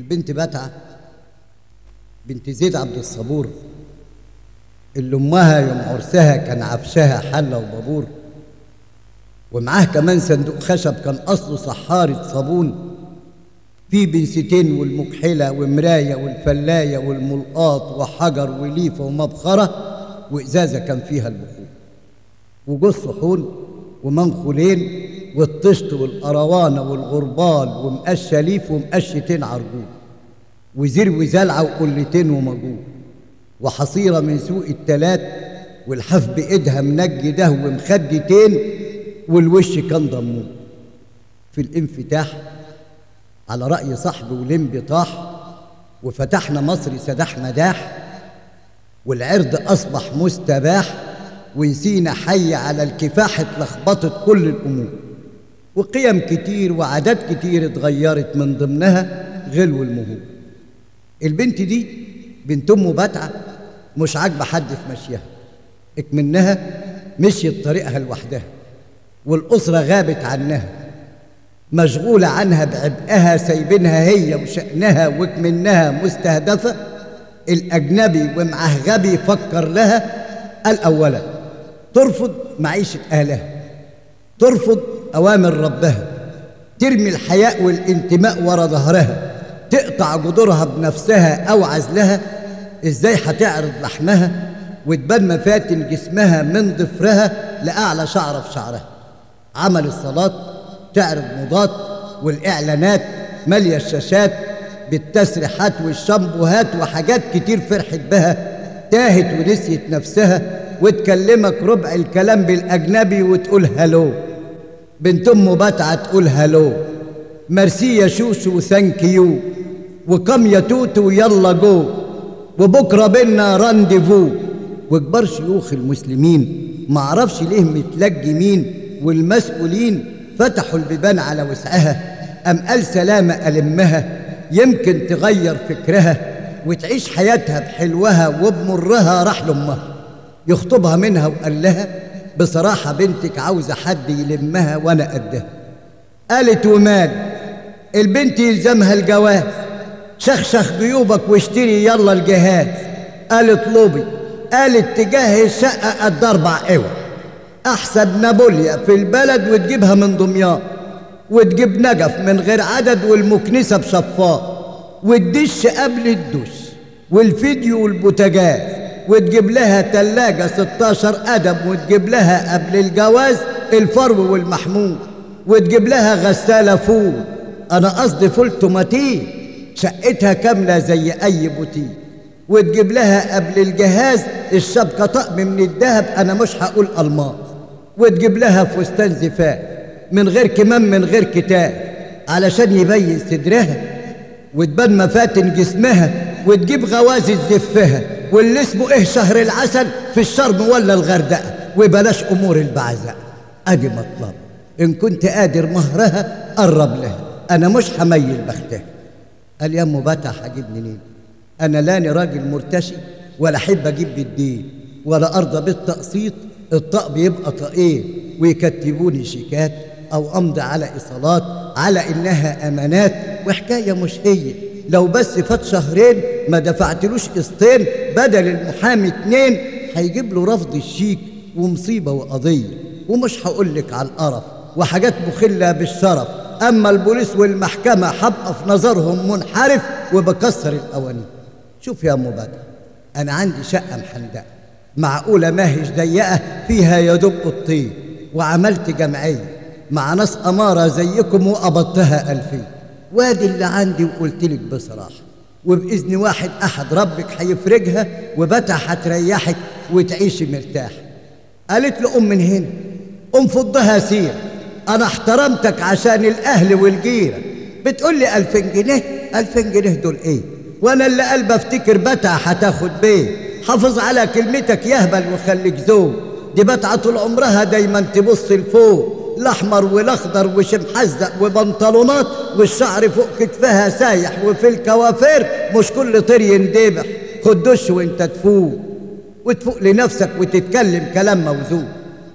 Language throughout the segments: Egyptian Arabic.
البنت بتعة بنت زيد عبد الصبور اللي امها يوم عرسها كان عفشها حله وبابور ومعاه كمان صندوق خشب كان اصله صحارة صابون فيه بنستين والمكحلة ومراية والفلاية والملقاط وحجر وليفة ومبخرة وإزازة كان فيها البخور وجوز صحون ومنخولين والطشت والقروانة والغربال ومقش ليف ومقشتين عرجول وزير وزلعة وقلتين ومجول وحصيرة من سوق التلات والحف بإيدها منجده ومخدتين والوش كان ضمون في الانفتاح على رأي صاحبي ولمبي طاح وفتحنا مصر سداح مداح والعرض أصبح مستباح ونسينا حي على الكفاح اتلخبطت كل الأمور وقيم كتير وعادات كتير اتغيرت من ضمنها غلو المهور البنت دي بنت أم بتعة مش عاجبة حد في مشيها اكمنها مشيت طريقها لوحدها والأسرة غابت عنها مشغولة عنها بعبئها سايبينها هي وشأنها وكمنها مستهدفة الأجنبي ومعه غبي فكر لها قال أولا ترفض معيشة أهلها ترفض أوامر ربها ترمي الحياء والانتماء ورا ظهرها تقطع جذورها بنفسها أو عزلها إزاي هتعرض لحمها وتبان مفاتن جسمها من ضفرها لأعلى شعرة في شعرها عمل الصلاة تعرض موضات والإعلانات مالية الشاشات بالتسريحات والشامبوهات وحاجات كتير فرحت بها تاهت ونسيت نفسها وتكلمك ربع الكلام بالأجنبي وتقول هلو بنت أم بتعة تقول هلو ميرسي يا شوشو وثانك يو وكم يا توتو ويلا جو وبكرة بينا رانديفو وكبار شيوخ المسلمين معرفش ليه متلجمين والمسؤولين فتحوا البيبان على وسعها أم قال سلامة ألمها يمكن تغير فكرها وتعيش حياتها بحلوها وبمرها راح لأمها يخطبها منها وقال لها بصراحة بنتك عاوزة حد يلمها وأنا قدها قالت ومال البنت يلزمها الجواز شخشخ جيوبك واشتري يلا الجهاز قال اطلبي قالت تجهز شقة قد أربع قوى أحسن نابوليا في البلد وتجيبها من دمياط وتجيب نجف من غير عدد والمكنسة بشفاط والدش قبل الدش والفيديو والبوتاجاز وتجيب لها تلاجة 16 أدب وتجيب لها قبل الجواز الفرو والمحمول وتجيب لها غسالة فول أنا قصدي فول توماتين شقتها كاملة زي أي بوتيك وتجيب لها قبل الجهاز الشبكة طقم من الذهب أنا مش هقول ألماس وتجيب لها فستان زفاف من غير كمام من غير كتاب علشان يبين صدرها وتبان مفاتن جسمها وتجيب غوازي تزفها واللي اسمه ايه شهر العسل في الشرم ولا الغردقة وبلاش أمور البعزاء أدي مطلب إن كنت قادر مهرها قرب لها أنا مش هميل بختها قال يا أم بتع هجيب منين أنا لاني راجل مرتشي ولا أحب أجيب بالدين ولا أرضى بالتقسيط الطق بيبقى طقين ويكتبوني شيكات أو أمضي على إيصالات على إنها أمانات وحكاية مش هي لو بس فات شهرين ما دفعتلوش قسطين بدل المحامي اتنين هيجيب له رفض الشيك ومصيبة وقضية ومش هقولك على القرف وحاجات مخلة بالشرف أما البوليس والمحكمة حبقى في نظرهم منحرف وبكسر القوانين شوف يا أم بدر أنا عندي شقة محندقة معقولة ماهيش ضيقة فيها يدب الطين وعملت جمعية مع ناس أمارة زيكم وقبضتها ألفين وادي اللي عندي وقلت لك بصراحة وبإذن واحد أحد ربك هيفرجها وبتع هتريحك وتعيشي مرتاح قالت له أم من هنا أم فضها سير أنا احترمتك عشان الأهل والجيرة بتقول لي ألفين جنيه ألفين جنيه دول إيه وأنا اللي قلب أفتكر بتع هتاخد بيه حافظ على كلمتك يهبل وخليك زوج دي بتعة طول عمرها دايما تبص لفوق الأحمر والأخضر وش محزق وبنطلونات والشعر فوق كتفها سايح وفي الكوافير مش كل طير يندبح خد دش وانت تفوق وتفوق لنفسك وتتكلم كلام موزون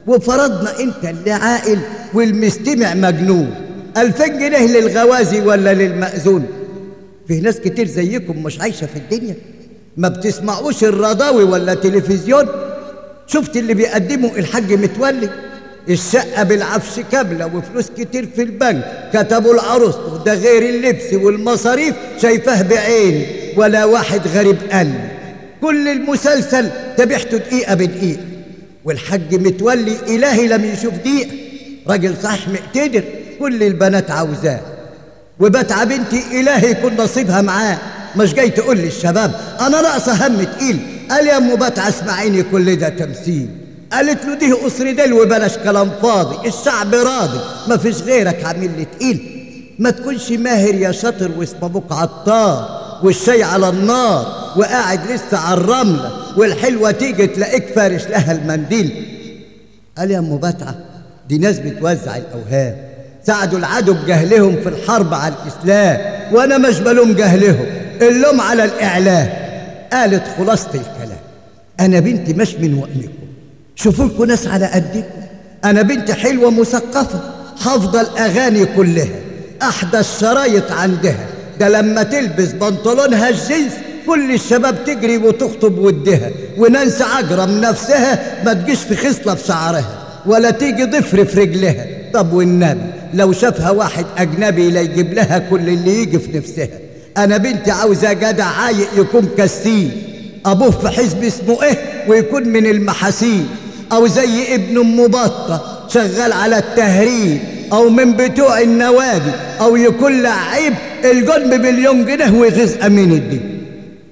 وفرضنا انت اللي عاقل والمستمع مجنون ألفين جنيه للغوازي ولا للمأذون فيه ناس كتير زيكم مش عايشة في الدنيا ما بتسمعوش الرضاوي ولا تلفزيون شفت اللي بيقدمه الحاج متولي الشقة بالعفش كاملة وفلوس كتير في البنك كتبوا العروسة ده غير اللبس والمصاريف شايفاه بعيني ولا واحد غريب قال لي. كل المسلسل تابعته دقيقة بدقيقة والحاج متولي إلهي لم يشوف دقيقة راجل صح مقتدر كل البنات عاوزاه وبتعب بنتي إلهي يكون نصيبها معاه مش جاي تقول للشباب أنا ناقصة هم تقيل قال يا أم بتعة اسمعيني كل ده تمثيل قالت له دي قصر دل وبلاش كلام فاضي الشعب راضي ما فيش غيرك عامل لي تقيل ما تكونش ماهر يا شاطر واسم ابوك عطار والشاي على النار وقاعد لسه على الرملة والحلوة تيجي تلاقيك فارش لها المنديل قال يا ام بتعة دي ناس بتوزع الأوهام ساعدوا العدو بجهلهم في الحرب على الإسلام وأنا مش بلوم جهلهم اللوم على الإعلام قالت خلاصة الكلام أنا بنتي مش من وأمكم شوفوا لكم ناس على قدكم أنا بنت حلوة مثقفة حافظة الأغاني كلها أحدث شرايط عندها ده لما تلبس بنطلونها الجينز كل الشباب تجري وتخطب ودها وننسى عجرم نفسها ما تجيش في خصلة في شعرها ولا تيجي ضفر في رجلها طب والنبي لو شافها واحد أجنبي لا يجيب لها كل اللي يجي في نفسها أنا بنتي عاوزة جدع عايق يكون كسيل أبوه في حزب اسمه إيه ويكون من المحاسين أو زي ابن أم بطة شغال على التهريب أو من بتوع النوادي أو يكون لعيب الجون بمليون جنيه ويغيظ أمين الدين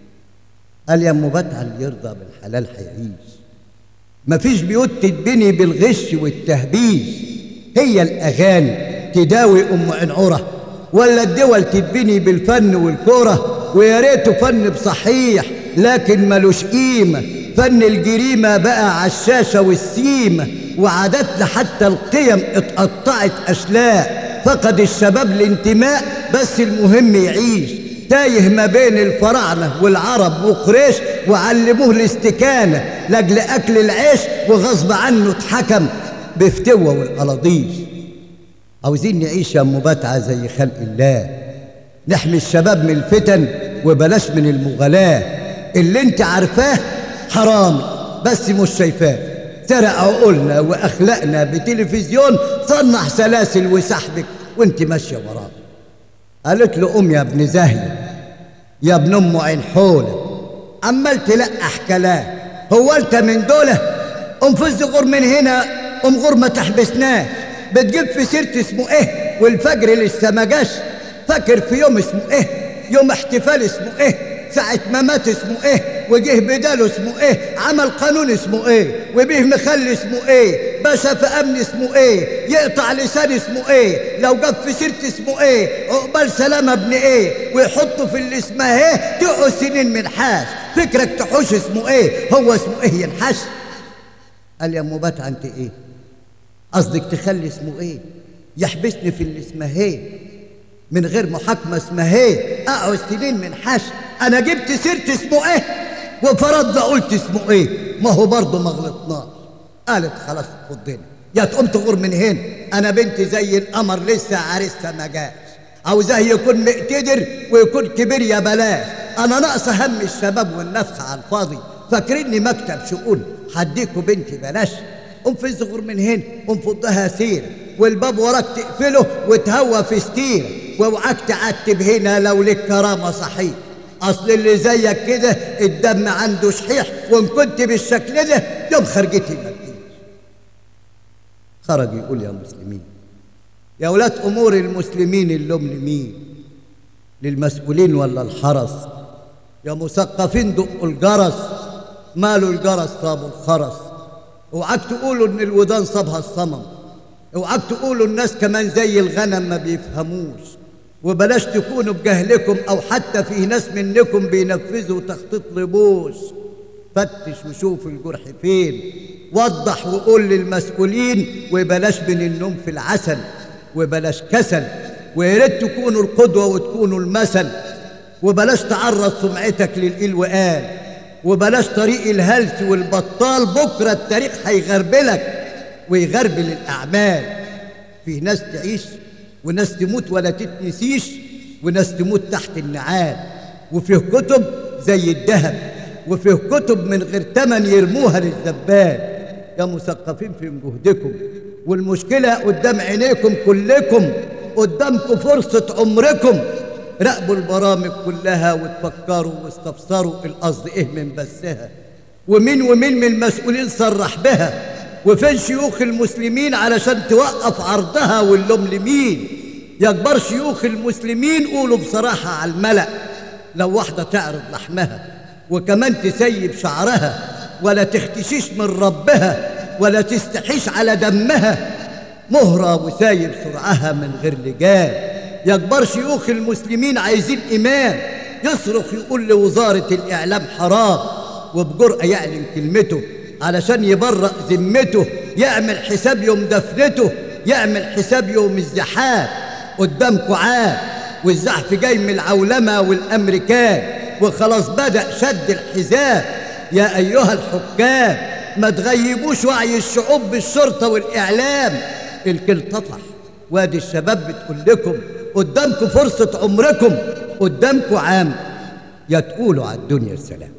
قال يا أم بتعة اللي يرضى بالحلال هيعيش مفيش بيوت تتبني بالغش والتهبيش هي الأغاني تداوي أم عنعرة ولا الدول تتبني بالفن والكرة ويا ريته فن بصحيح لكن ملوش قيمة فن الجريمة بقى على الشاشة والسيمة وعاداتنا حتى القيم اتقطعت أشلاء فقد الشباب الانتماء بس المهم يعيش تايه ما بين الفراعنة والعرب وقريش وعلموه الاستكانة لأجل أكل العيش وغصب عنه اتحكم بفتوة والقلاضيش عاوزين نعيش يا أم بتعة زي خلق الله نحمي الشباب من الفتن وبلاش من المغالاة اللي انت عارفاه حرامي بس مش شايفاه سرق عقولنا واخلاقنا بتلفزيون صنع سلاسل وسحبك وانت ماشيه وراه قالت له قوم يا ابن زاهيه يا ابن ام عين حوله عمال تلقح كلام هو انت من دول قوم فز غور من هنا قوم غور ما تحبسناش بتجيب في سيرة اسمه ايه والفجر لسه ما جاش فاكر في يوم اسمه ايه يوم احتفال اسمه ايه ساعة ما مات اسمه ايه وجه بداله اسمه ايه عمل قانون اسمه ايه وبيه مخلي اسمه ايه باشا في امن اسمه ايه يقطع لسان اسمه ايه لو جاب في سيرة اسمه ايه عقبال سلامة ابن ايه ويحطه في اللي اسمها ايه تقعد سنين من حاش فكرك تحوش اسمه ايه هو اسمه ايه ينحش قال يا ام بتعة انت ايه قصدك تخلي اسمه ايه يحبسني في اللي اسمها ايه من غير محاكمة اسمها ايه اقعد سنين من حش انا جبت سيرة اسمه ايه وفرضنا قلت اسمه ايه ما هو برضه ما غلطناش قالت خلاص خدنا يا تقوم تغور من هنا انا بنتي زي القمر لسه عريسها ما جاش عاوزاه يكون مقتدر ويكون كبير يا بلاش انا ناقصه هم الشباب والنفخ على الفاضي فاكريني مكتب شؤون هديكوا بنتي بلاش قوم في الزغور من هنا قوم فضها سير والباب وراك تقفله وتهوى في ستير واوعاك تعتب هنا لو لك كرامة صحيح اصل اللي زيك كده الدم عنده شحيح وان كنت بالشكل ده يوم خرجتي ما تجيش خرج يقول يا مسلمين يا ولاد امور المسلمين اللوم لمين للمسؤولين ولا الحرس يا مثقفين دقوا الجرس ماله الجرس صابوا الخرس اوعاك تقولوا ان الودان صابها الصمم اوعاك تقولوا الناس كمان زي الغنم ما بيفهموش وبلاش تكونوا بجهلكم او حتى في ناس منكم بينفذوا تخطيط لبوش فتش وشوف الجرح فين وضح وقول للمسؤولين وبلاش من النوم في العسل وبلاش كسل ويا ريت تكونوا القدوه وتكونوا المثل وبلاش تعرض سمعتك للقيل وقال وبلاش طريق الهلس والبطال بكره التاريخ هيغربلك ويغربل الاعمال في ناس تعيش وناس تموت ولا تتنسيش وناس تموت تحت النعال وفيه كتب زي الذهب وفيه كتب من غير تمن يرموها للزبال يا مثقفين في جهدكم والمشكلة قدام عينيكم كلكم قدامكم فرصة عمركم راقبوا البرامج كلها وتفكروا واستفسروا القصد ايه من بثها ومين ومين من المسؤولين صرح بها وفين شيوخ المسلمين علشان توقف عرضها واللوم لمين يا كبار شيوخ المسلمين قولوا بصراحة على الملأ لو واحدة تعرض لحمها وكمان تسيب شعرها ولا تختشيش من ربها ولا تستحيش على دمها مهرة وسايب سرعها من غير لجان يا كبار شيوخ المسلمين عايزين إمام يصرخ يقول لوزارة الإعلام حرام وبجرأة يعلن كلمته علشان يبرأ ذمته يعمل حساب يوم دفنته يعمل حساب يوم الزحام قدامكوا عام والزحف جاي من العولمة والأمريكان وخلاص بدأ شد الحزام يا أيها الحكام ما تغيبوش وعي الشعوب بالشرطة والإعلام الكل طفح وادي الشباب بتقول لكم قدامكم فرصة عمركم قدامكم عام يا تقولوا على الدنيا السلام